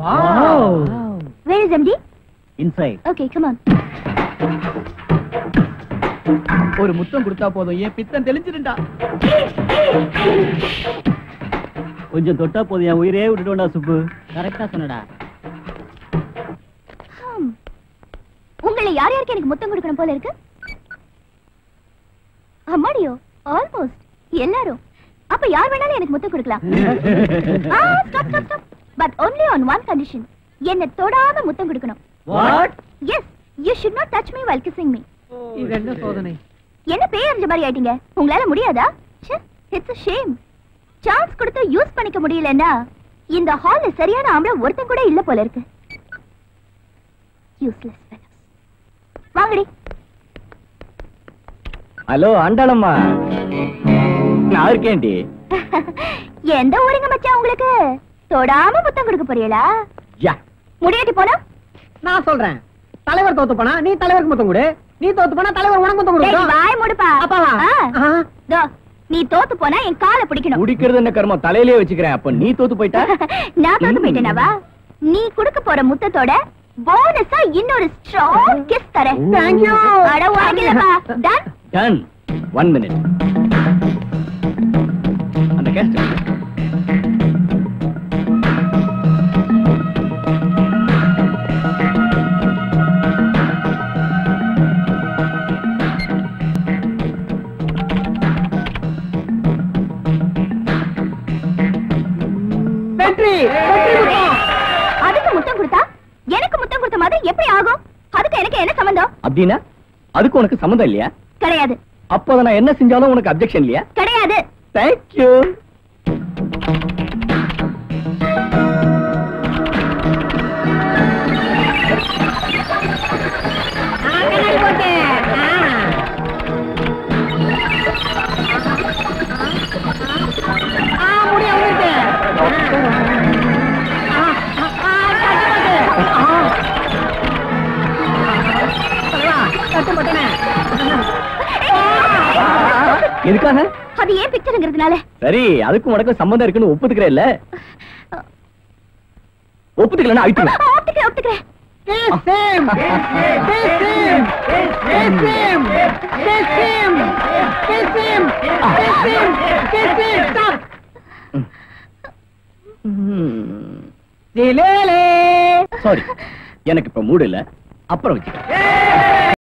Where is MD? Inside Okay, come on. ஒரு முத்தம் கொடுத்தா போதும் ஏன் பித்தம் தெளிஞ்சிருண்டா கொஞ்சம் தொட்டா போதும் என் உயிரே விட்டுட்டோம்டா சுப்பு கரெக்டா சொன்னடா Hmm. உங்களை யார் யாருக்கு எனக்கு முத்தம் கொடுக்கணும் போல இருக்கு அம்மாடியோ ஆல்மோஸ்ட் எல்லாரும் அப்ப யார் வேணாலும் எனக்கு முத்தம் கொடுக்கலாம் stop stop stop but only on one condition என்ன தொடாம முத்தம் கொடுக்கணும் what yes you should not touch me while kissing me இது என்ன சோதனை என்ன பேய் அறிஞ்ச மாதிரி ஆயிட்டீங்க உங்களால முடியாதா இட்ஸ் a ஷேம் சான்ஸ் கொடுத்து யூஸ் பண்ணிக்க முடியலன்னா இந்த ஹால்ல சரியான ஆம்பளை ஒருத்தன் கூட இல்ல போல இருக்கு யூஸ்லெஸ் வாங்கடி ஹலோ அண்டாளம்மா நான் இருக்கேன்டி எந்த ஊருங்க மச்சான் உங்களுக்கு தொடாம முத்தம் கொடுக்க போறீங்களா யா முடியாட்டி போனா நான் சொல்றேன் தலைவர் தோத்து போனா நீ தலைவருக்கு முத்தம் கொடு நீ தோத்து போனா தலைவர் உனக்கு முத்தம் டேய், கொடுக்கும் வாய் மூடுப்பா அப்பாவா ஆ. ஆ. தோ, நீ தோத்து போனா என் காலை பிடிக்கணும் குடிக்கிறது என்ன கர்மம் தலையிலே வச்சுக்கிறேன் அப்ப நீ தோத்து போயிட்டா நான் தோத்து போயிட்டேனாவா நீ கொடுக்க போற முத்தத்தோட போனஸா இன்னொரு ஸ்ட்ராங் கிஸ் தரேன் Thank you. அட வாங்கிலப்பா டன் டன் ஒன் மினிட் அந்த கேஸ்ட் வெற்றி வெற்றி முத்தம் அதுக்கு முத்தம் கொடுத்தா எனக்கு முத்தம் கொடுத்த மாதிரி எப்படி ஆகும் அதுக்கு எனக்கு என்ன சம்பந்தம் அப்படின்னா அதுக்கு உனக்கு சம்மந்தம் இல்லையா கிடையாது அப்போ அதை நான் என்ன செஞ்சாலும் உனக்கு அப்ஜெக்ஷன் இல்லையா கிடையாது தேங்க்யூ ஆ, கண்ணாடி போட்டு. ஆ. ஆ, முடிய விழுந்து. ஆ, ஆ, ஆ, தட்டு போட்டு. ஆ. தலைவா, தட்டு போட்டேனே. எதுக்காக அது ஏன் பிக்சருங்கிறதுனால சரி அதுக்கும் உனக்கு சம்மந்தம் இருக்குன்னு ஒப்புத்துக்கிறேன் இல்ல ஒப்புத்துக்கலன்னா அழித்துவேன் ஒத்துக்கிறேன் ஒத்துக்கிறேன் Kiss him! Kiss him! Kiss him! Kiss him! Kiss him! Kiss him! Kiss him! Stop! திலேலே சாரி எனக்கு இப்ப மூடு இல்ல அப்புறம் வச்சுக்கிறேன்